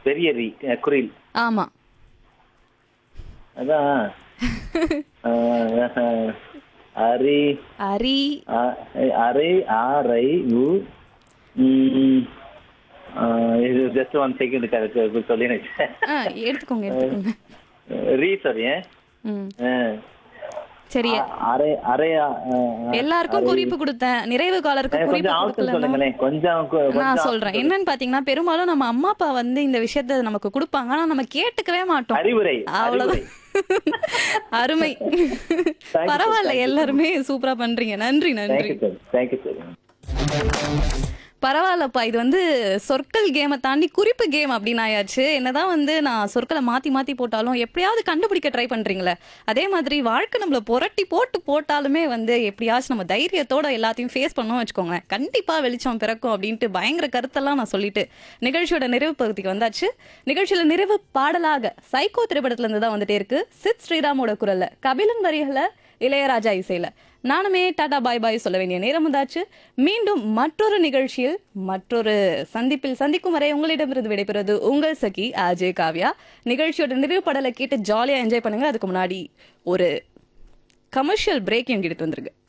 பெரிய ரி அஹ், குரில் ஆமா அதான் அஹ், அரி அரி அ- அரை ஆரை யு ம், அஹ், இது ஜஸ்ட் ஒன் செகண்ட் அதுக்கு சொல்லி ஆ, எடுத்துக்கோங்க எடுத்துக்கோங்க ரீ சாரி ம் சரி அரை அரை அஹ், எல்லாருக்கும் குறிப்பு கொடுத்தேன் நிறைவு காலருக்கு கொஞ்சம் குறிப்பு ஆப்ஷன் கொடுக்கலன்னா சொல்லுங்களேன் கொஞ்சம் கு- நான் கொஞ்சம் சொல்றேன் என்னன்னு பாத்தீங்கன்னா பெரும்பாலும் நம்ம அம்மா அப்பா வந்து இந்த விஷயத்த நமக்கு கொடுப்பாங்க ஆனா நம்ம கேட்டுக்கவே மாட்டோம் அறிவுரை அவ்வளவுதான் அருமை பரவாயில்ல எல்லாருமே சூப்பரா பண்றீங்க நன்றி நன்றி தேங்க்யூ சார் தேங்க்யூ சார் பரவாயில்லப்பா இது வந்து சொற்கள் கேமை தாண்டி குறிப்பு கேம் அப்படின்னு ஆயாச்சு என்னதான் வந்து நான் சொற்களை மாத்தி மாத்தி போட்டாலும் எப்படியாவது கண்டுபிடிக்க ட்ரை பண்றீங்களே அதே மாதிரி வாழ்க்கை நம்மள புரட்டி போட்டு போட்டாலுமே வந்து எப்படியாச்சும் நம்ம தைரியத்தோட எல்லாத்தையும் ஃபேஸ் பண்ணோம் வச்சுக்கோங்களேன் கண்டிப்பா வெளிச்சம் பிறக்கும் அப்படின்ட்டு பயங்கர கருத்தெல்லாம் நான் சொல்லிட்டு நிகழ்ச்சியோட நிறைவு பகுதிக்கு வந்தாச்சு நிகழ்ச்சியில நிறைவு பாடலாக சைக்கோ திரைப்படத்துல இருந்து தான் வந்துட்டே இருக்கு சித் ஸ்ரீராமோட குரல்ல கபிலன் வரிகளை இளையராஜா இசையில நானுமே டாடா பாய் பாய் சொல்ல வேண்டிய நேரம் வந்தாச்சு மீண்டும் மற்றொரு நிகழ்ச்சியில் மற்றொரு சந்திப்பில் சந்திக்கும் வரை உங்களிடமிருந்து விடைபெறுவது உங்கள் சகி அஜய் காவ்யா நிகழ்ச்சியோட நிறைவு படலை கேட்டு ஜாலியா என்ஜாய் பண்ணுங்க அதுக்கு முன்னாடி ஒரு கமர்ஷியல் பிரேக் எங்கிட்டு வந்துருங்க